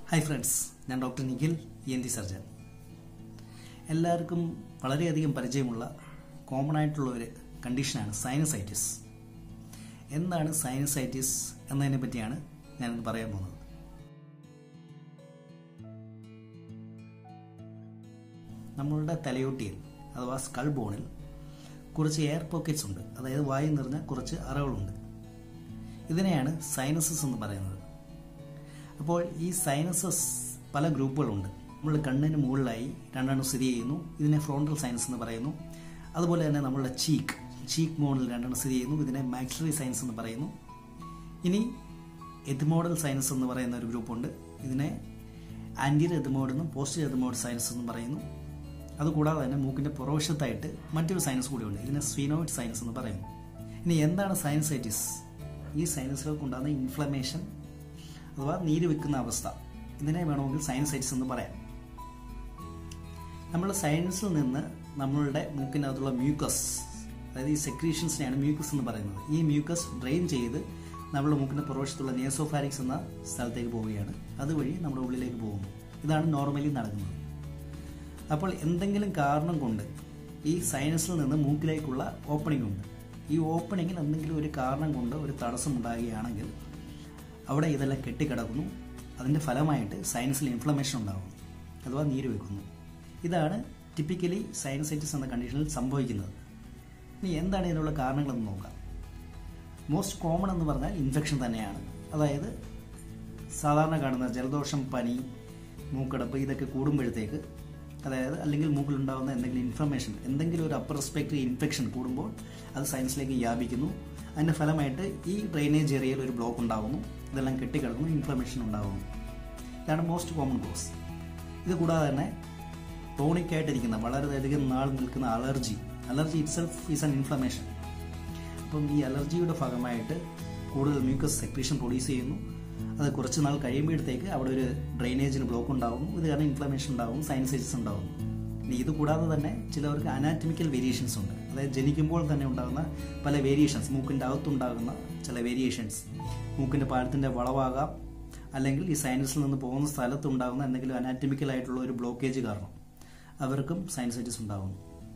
hi friends ഞാൻ doctor Nikhil E N T surgeon എല്ലാവർക്കും വളരെയധികം പരിചയമുള്ള കോമൺ ആയിട്ടുള്ള ഒരു കണ്ടീഷനാണ് സൈനസൈറ്റിസ് എന്താണ് സൈനസൈറ്റിസ് എന്നതിനെ പറ്റിയാണ് ഞാനിന്ന് പറയാൻ പോകുന്നത് നമ്മളുടെ തലയോട്ടിയിൽ അഥവാ സ്കൾ ബോണിൽ കുറച്ച് എയർ പോക്കറ്റ്സ് ഉണ്ട് അതായത് വായു നിറഞ്ഞ കുറച്ച് അറകളുണ്ട് ഇതിനെയാണ് സൈനസസ് എന്ന് പറയുന്നത് അപ്പോൾ ഈ സൈനസസ് പല ഗ്രൂപ്പുകളുണ്ട് നമ്മൾ കണ്ണിന് മുകളിലായി രണ്ടെണ്ണം സ്ഥിതി ചെയ്യുന്നു ഇതിനെ ഫ്രോണ്ടൽ സൈനസ് എന്ന് പറയുന്നു അതുപോലെ തന്നെ നമ്മളുടെ ചീക്ക് ചീക്ക് മോണിൽ രണ്ടെണ്ണം സ്ഥിതി ചെയ്യുന്നു ഇതിനെ മാക്സറി സൈനസ് എന്ന് പറയുന്നു ഇനി എത്മോഡൽ സൈനസ് എന്ന് പറയുന്ന ഒരു ഗ്രൂപ്പുണ്ട് ഇതിനെ ആൻറ്റിയർ എത്മോഡ് എന്നും പോസ്റ്റർ എത്മോഡ് സൈനസ് എന്നും പറയുന്നു അതുകൂടാതെ തന്നെ മൂക്കിൻ്റെ പുറവശത്തായിട്ട് മറ്റൊരു സൈനസ് കൂടിയുണ്ട് ഇതിനെ സ്വീനോയിഡ് സൈനസ് എന്ന് പറയുന്നു ഇനി എന്താണ് സൈനസൈറ്റിസ് ഈ സൈനസുകൾക്കുണ്ടാകുന്ന ഇൻഫ്ലമേഷൻ അഥവാ നീര് വെക്കുന്ന അവസ്ഥ ഇതിനെ വേണമെങ്കിൽ സൈനസൈറ്റിസ് എന്ന് പറയാം നമ്മൾ സൈനസിൽ നിന്ന് നമ്മളുടെ മൂക്കിനകത്തുള്ള മ്യൂക്കസ് അതായത് ഈ സെക്രീഷൻസിനെയാണ് മ്യൂക്കസ് എന്ന് പറയുന്നത് ഈ മ്യൂക്കസ് ഡ്രെയിൻ ചെയ്ത് നമ്മുടെ മൂക്കിൻ്റെ പുറവശത്തുള്ള നിയസോഫാരിക്സ് എന്ന സ്ഥലത്തേക്ക് പോവുകയാണ് അതുവഴി നമ്മുടെ ഉള്ളിലേക്ക് പോകുന്നു ഇതാണ് നോർമലി നടക്കുന്നത് അപ്പോൾ എന്തെങ്കിലും കാരണം കൊണ്ട് ഈ സൈനസിൽ നിന്ന് മൂക്കിലേക്കുള്ള ഓപ്പണിംഗ് ഉണ്ട് ഈ ഓപ്പണിങ്ങിൽ എന്തെങ്കിലും ഒരു കാരണം കൊണ്ട് ഒരു തടസ്സം ഉണ്ടാകുകയാണെങ്കിൽ അവിടെ ഇതെല്ലാം കെട്ടിക്കിടക്കുന്നു അതിൻ്റെ ഫലമായിട്ട് സൈനസിൽ ഇൻഫ്ലമേഷൻ ഉണ്ടാകുന്നു അഥവാ നീര് വെക്കുന്നു ഇതാണ് ടിപ്പിക്കലി സൈനസൈറ്റിസ് എന്ന കണ്ടീഷനിൽ സംഭവിക്കുന്നത് ഇനി എന്താണ് ഇതിനുള്ള കാരണങ്ങളെന്ന് നോക്കാം മോസ്റ്റ് കോമൺ എന്ന് പറഞ്ഞാൽ ഇൻഫെക്ഷൻ തന്നെയാണ് അതായത് സാധാരണ കാണുന്ന ജലദോഷം പനി മൂക്കടപ്പ് ഇതൊക്കെ കൂടുമ്പോഴത്തേക്ക് അതായത് അല്ലെങ്കിൽ മൂക്കിലുണ്ടാകുന്ന എന്തെങ്കിലും ഇൻഫർമേഷൻ എന്തെങ്കിലും ഒരു അപ്പർ റെസ്പെക്ടറി ഇൻഫെക്ഷൻ കൂടുമ്പോൾ അത് സയൻസിലേക്ക് വ്യാപിക്കുന്നു അതിൻ്റെ ഫലമായിട്ട് ഈ ഡ്രെയിനേജ് ഏരിയയിൽ ഒരു ബ്ലോക്ക് ഉണ്ടാകുന്നു ഇതെല്ലാം കെട്ടിക്കിടക്കുന്നു ഇൻഫ്ലമേഷൻ ഉണ്ടാകുന്നു ഇതാണ് മോസ്റ്റ് കോമൺ കോസ് ഇത് കൂടാതെ തന്നെ ക്രോണിക് ആയിട്ടിരിക്കുന്ന വളരെയധികം നാൾ നിൽക്കുന്ന allergy allergy itself is an inflammation അപ്പം ഈ അലർജിയുടെ ഭാഗമായിട്ട് കൂടുതൽ മ്യൂക്കസ് സെക്രീഷൻ പ്രൊഡ്യൂസ് ചെയ്യുന്നു അത് കുറച്ച് നാൾ കഴിയുമ്പോഴത്തേക്ക് അവിടെ ഒരു ഡ്രെയിനേജിന് ബ്ലോക്ക് ഉണ്ടാകും ഇത് കാരണം ഇൻഫ്ലമേഷൻ ഉണ്ടാകും സൈനസൈറ്റിസ് ഉണ്ടാകും ഇനി ഇത് കൂടാതെ തന്നെ ചിലവർക്ക് അനാറ്റമിക്കൽ വേരിയേഷൻസ് ഉണ്ട് അതായത് ജനിക്കുമ്പോൾ തന്നെ ഉണ്ടാകുന്ന പല വേരിയേഷൻസ് മൂക്കിൻ്റെ അകത്തുണ്ടാകുന്ന ചില വേരിയേഷൻസ് മൂക്കിൻ്റെ പാലത്തിൻ്റെ വളവാകാം അല്ലെങ്കിൽ ഈ സൈനസിൽ നിന്ന് പോകുന്ന സ്ഥലത്ത് ഉണ്ടാകുന്ന എന്തെങ്കിലും അനാറ്റമിക്കൽ ആയിട്ടുള്ള ഒരു ബ്ലോക്കേജ് കാരണം അവർക്കും സൈനസൈറ്റിസ് ഉണ്ടാകുന്നു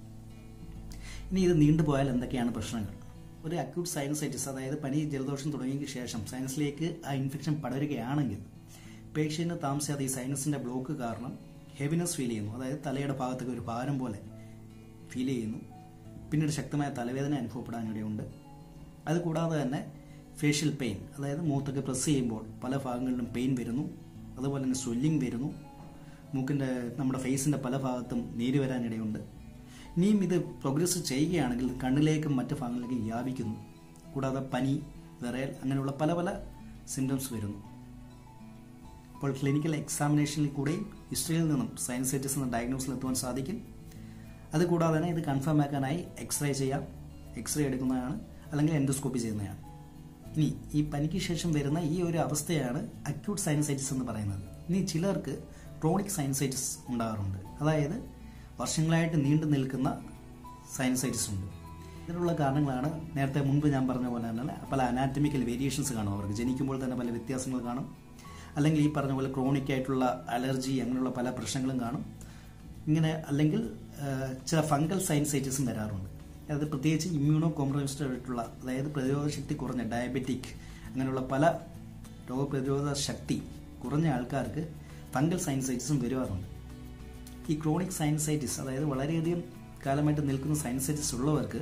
ഇനി ഇത് നീണ്ടുപോയാൽ എന്തൊക്കെയാണ് പ്രശ്നങ്ങൾ ഒരു അക്യൂട്ട് സൈനസൈറ്റിസ് അതായത് പനി ജലദോഷം തുടങ്ങിയതിന് ശേഷം സൈനസിലേക്ക് ആ ഇൻഫെക്ഷൻ പടരുകയാണെങ്കിൽ പേഷ്യന് താമസിയാതെ ഈ സൈനസിന്റെ ബ്ലോക്ക് കാരണം ഹെവിനെസ് ഫീൽ ചെയ്യുന്നു അതായത് തലയുടെ ഭാഗത്തേക്ക് ഒരു ഭാരം പോലെ ഫീൽ ചെയ്യുന്നു പിന്നീട് ശക്തമായ തലവേദന അനുഭവപ്പെടാനിടയുണ്ട് അതുകൂടാതെ തന്നെ ഫേഷ്യൽ പെയിൻ അതായത് മൂത്തൊക്കെ പ്രസ് ചെയ്യുമ്പോൾ പല ഭാഗങ്ങളിലും പെയിൻ വരുന്നു അതുപോലെ തന്നെ സ്വെല്ലിംഗ് വരുന്നു മൂക്കിൻ്റെ നമ്മുടെ ഫേസിൻ്റെ പല ഭാഗത്തും നീര് വരാനിടയുണ്ട് ഇനിയും ഇത് പ്രോഗ്രസ് ചെയ്യുകയാണെങ്കിൽ കണ്ണിലേക്കും മറ്റ് ഭാഗങ്ങളിലേക്കും വ്യാപിക്കുന്നു കൂടാതെ പനി വിറയൽ അങ്ങനെയുള്ള പല പല സിംറ്റംസ് വരുന്നു അപ്പോൾ ക്ലിനിക്കൽ എക്സാമിനേഷനിൽ കൂടെയും ഹിസ്റ്ററിയിൽ നിന്നും സൈനസൈറ്റിസ് എന്ന ഡയഗ്നോസിൽ എത്തുവാൻ സാധിക്കും അതുകൂടാതെ തന്നെ ഇത് കൺഫേം ആക്കാനായി എക്സ്റേ ചെയ്യാം എക്സ്റേ എടുക്കുന്നതാണ് അല്ലെങ്കിൽ എൻഡോസ്കോപ്പി ചെയ്യുന്നതാണ് ഇനി ഈ പനിക്ക് ശേഷം വരുന്ന ഈ ഒരു അവസ്ഥയാണ് അക്യൂട്ട് സൈനസൈറ്റിസ് എന്ന് പറയുന്നത് ഇനി ചിലർക്ക് ക്രോണിക് സൈനസൈറ്റിസ് ഉണ്ടാകാറുണ്ട് അതായത് വർഷങ്ങളായിട്ട് നീണ്ടു നിൽക്കുന്ന സൈനസൈറ്റിസ് ഉണ്ട് ഇതിനുള്ള കാരണങ്ങളാണ് നേരത്തെ മുൻപ് ഞാൻ പറഞ്ഞ പോലെ തന്നെ പല അനാറ്റമിക്കൽ വേരിയേഷൻസ് കാണും അവർക്ക് ജനിക്കുമ്പോൾ തന്നെ പല വ്യത്യാസങ്ങൾ കാണും അല്ലെങ്കിൽ ഈ പറഞ്ഞ പോലെ ക്രോണിക് ആയിട്ടുള്ള അലർജി അങ്ങനെയുള്ള പല പ്രശ്നങ്ങളും കാണും ഇങ്ങനെ അല്ലെങ്കിൽ ചില ഫംഗൽ സൈനസൈറ്റിസും വരാറുണ്ട് അതായത് പ്രത്യേകിച്ച് ഇമ്മ്യൂണോ കോംപ്രമൈസ്ഡ് ആയിട്ടുള്ള അതായത് പ്രതിരോധ ശക്തി കുറഞ്ഞ ഡയബറ്റിക് അങ്ങനെയുള്ള പല രോഗപ്രതിരോധ ശക്തി കുറഞ്ഞ ആൾക്കാർക്ക് ഫംഗൽ സൈനസൈറ്റിസും വരുവാറുണ്ട് ഈ ക്രോണിക് സൈനസൈറ്റിസ് അതായത് വളരെയധികം കാലമായിട്ട് നിൽക്കുന്ന സൈനസൈറ്റിസ് ഉള്ളവർക്ക്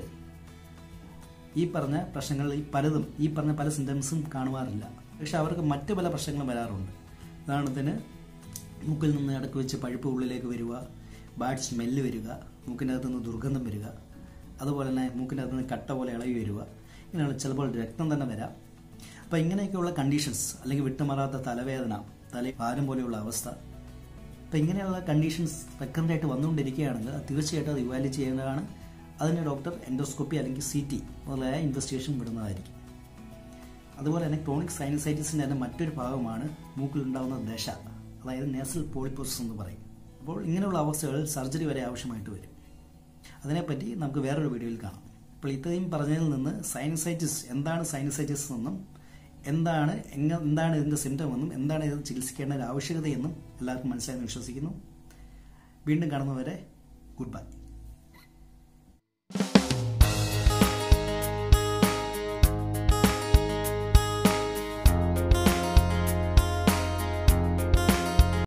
ഈ പറഞ്ഞ പ്രശ്നങ്ങളിൽ പലതും ഈ പറഞ്ഞ പല സിംറ്റംസും കാണുവാറില്ല പക്ഷെ അവർക്ക് മറ്റു പല പ്രശ്നങ്ങളും വരാറുണ്ട് ഉദാഹരണത്തിന് മൂക്കിൽ നിന്ന് ഇടയ്ക്ക് വെച്ച് പഴുപ്പ് ഉള്ളിലേക്ക് വരിക ബാഡ് സ്മെല്ല് വരിക മൂക്കിൻ്റെ അകത്ത് നിന്ന് ദുർഗന്ധം വരിക അതുപോലെ തന്നെ മൂക്കിൻ്റെ അകത്ത് നിന്ന് കട്ട പോലെ ഇളകി വരിക ഇങ്ങനെയുള്ള ചിലപ്പോൾ രക്തം തന്നെ വരാം അപ്പോൾ ഇങ്ങനെയൊക്കെയുള്ള കണ്ടീഷൻസ് അല്ലെങ്കിൽ വിട്ടുമാറാത്ത തലവേദന തല ഭാരം പോലെയുള്ള അവസ്ഥ അപ്പം ഇങ്ങനെയുള്ള കണ്ടീഷൻസ് റെക്കറൻ്റ് ആയിട്ട് വന്നുകൊണ്ടിരിക്കുകയാണെങ്കിൽ തീർച്ചയായിട്ടും അത് ഇവാലുവേറ്റ് ചെയ്യുന്നതാണ് അതിന് ഡോക്ടർ എൻഡോസ്കോപ്പി അല്ലെങ്കിൽ സി ടി മുതലായ ഇൻവെസ്റ്റിഗേഷൻ വിടുന്നതായിരിക്കും അതുപോലെ തന്നെ ക്രോണിക് സൈനസൈറ്റിസിൻ്റെ തന്നെ മറ്റൊരു ഭാഗമാണ് മൂക്കിലുണ്ടാകുന്ന ദശ അതായത് നേസൽ പോളിപ്പോസിസ് എന്ന് പറയും അപ്പോൾ ഇങ്ങനെയുള്ള അവസ്ഥകളിൽ സർജറി വരെ ആവശ്യമായിട്ട് വരും അതിനെപ്പറ്റി നമുക്ക് വേറൊരു വീഡിയോയിൽ കാണാം അപ്പോൾ ഇത്രയും പറഞ്ഞതിൽ നിന്ന് സൈനസൈറ്റിസ് എന്താണ് സൈനസൈറ്റിസ് എന്നും എന്താണ് എങ്ങ എന്താണ് ഇതിൻ്റെ സിംറ്റം എന്നും എന്താണ് ഇത് ചികിത്സിക്കേണ്ട ഒരു ആവശ്യകതയെന്നും എല്ലാവർക്കും മനസ്സിലായെന്ന് വിശ്വസിക്കുന്നു വീണ്ടും കാണുന്നവരെ ഗുഡ് ബൈ